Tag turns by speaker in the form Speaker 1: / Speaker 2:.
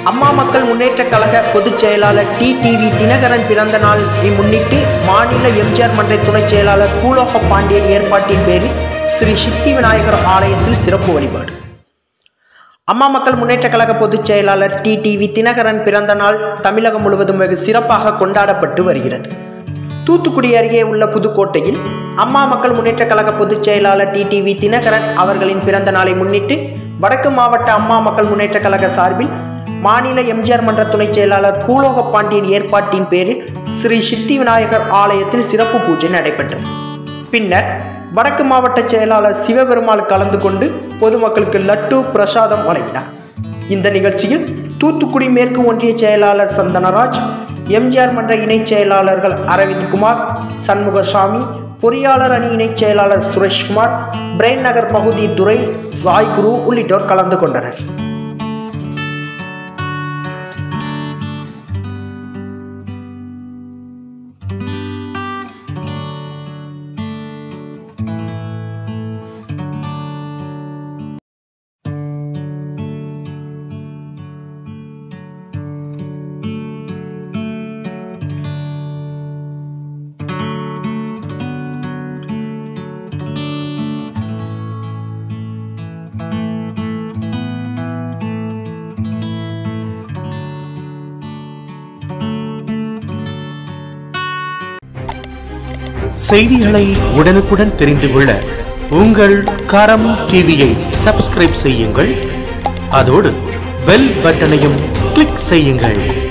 Speaker 1: அம்மா மக்கள் முன்னேற்றக் கழக பொதுச் செயலாளர் டி டிவி தினகரன் பிறந்த நாளை முன்னிட்டு மாநில எம்ஜிஆர் மன்ற துணைச் செயலாளர் பூலோக பாண்டியன் ஏற்பாட்டின் பேரில் ஸ்ரீ சித்தி விநாயகர் ஆலயத்தில் சிறப்பு வழிபாடு அம்மா மக்கள் முன்னேற்றக் கழக பொதுச் செயலாளர் டி டிவி தினகரன் பிறந்த நாள் தமிழகம் முழுவதும் வெகு சிறப்பாக கொண்டாடப்பட்டு வருகிறது தூத்துக்குடி அருகே உள்ள புதுக்கோட்டையில் அம்மா மக்கள் முன்னேற்றக் கழக பொதுச் செயலாளர் டி டிவி தினகரன் அவர்களின் பிறந்த நாளை முன்னிட்டு வடக்கு மாவட்ட அம்மா மக்கள் முன்னேற்றக் கழக சார்பில் மாநில எம்ஜிஆர் மன்ற துணைச் செயலாளர் பூலோக பாண்டியன் ஏற்பாட்டின் பேரில் ஸ்ரீ சித்தி விநாயகர் ஆலயத்தில் சிறப்பு பூஜை நடைபெற்றது பின்னர் வடக்கு மாவட்ட செயலாளர் சிவபெருமாள் கலந்து கொண்டு பொதுமக்களுக்கு லட்டு பிரசாதம் வழங்கினார் இந்த நிகழ்ச்சியில் தூத்துக்குடி மேற்கு ஒன்றிய செயலாளர் சந்தனராஜ் எம்ஜிஆர் மன்ற இணைச் செயலாளர்கள் அரவிந்த்குமார் சண்முகசாமி பொறியாளர் அணி இணைச் செயலாளர் சுரேஷ்குமார் பிரெயின் நகர் பகுதி துரை சாய் குரு உள்ளிட்டோர் கலந்து கொண்டனர்
Speaker 2: செய்திகளை உடனுக்குடன் தெரிந்து கொள்ள உங்கள் கரம் டிவியை சப்ஸ்கிரைப் செய்யுங்கள் அதோடு பெல் பட்டனையும் கிளிக் செய்யுங்கள்